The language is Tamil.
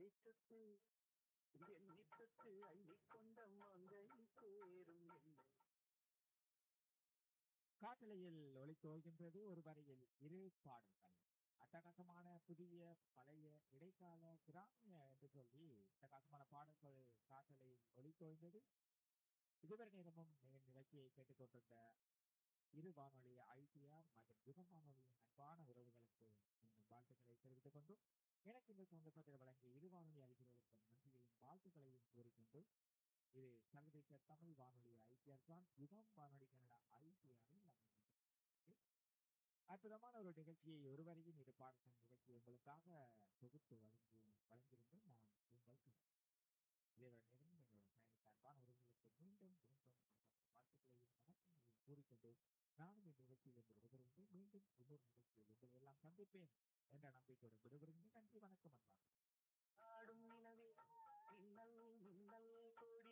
அள்ளித்தொட்டு எண்ணித்தொட்டு அள்ளிக்கொண்ட மங்கை சேரும் என்னை காட்டலையில் ஒளித்தோகின்றது ஒரு வரியில் இரு பாடல்கள் அட்டகாசமான புதிய பழைய இடைக்கால கிராமிய என்று சொல்லி அட்டகாசமான பாடல்கள் காட்டலையில் ஒளித்தோய்ந்தது இதுவரை நேரமும் நீங்கள் நிகழ்ச்சியை கேட்டுக்கொண்டிருந்த இரு வானொலி ஐடியா மற்றும் யுகம் வானொலியின் அன்பான உறவுகளுக்கு மீண்டும் வாழ்த்துக்களை தெரிவித்துக் கொண்டும் எனக்கு இந்த சந்தர்ப்பத்தில் வழங்கிய இரு வானொலி அறிஞர்களுக்கும் நன்றியையும் வாழ்த்துக்களையும் கூறிக்கொண்டு இது சர்வதேச தமிழ் வானொலி ஐடிஆர் தான் யுகம் வானொலி கனடா ஐடிஆரில் அற்புதமான ஒரு நிகழ்ச்சியை ஒருவரையும் இரு பாடத்தின் நிகழ்ச்சி உங்களுக்காக தொகுத்து வழங்கி வழங்கியிருந்தேன் நான் உங்கள் இதேவரை நேரம் எங்களுடைய பயணித்த அன்பான உறவுகளுக்கு மீண்டும் மீண்டும் வாழ்த்துக்களையும் வணக்கங்களையும் கூறிக்கொண்டு நானும் இந்த நிகழ்ச்சியில் இருந்து விடுபடுகின்றேன் மீண்டும் இன்னொரு நிகழ்ச்சியில் உங்களை எல்லாம் சந்திப்பேன் என்ற நம்பிக்கையோடு விடுபடுகின்றேன் நன்றி வணக்கம் அன்பா ஆடும் நிலவே மின்னல் மின்னல் கொடி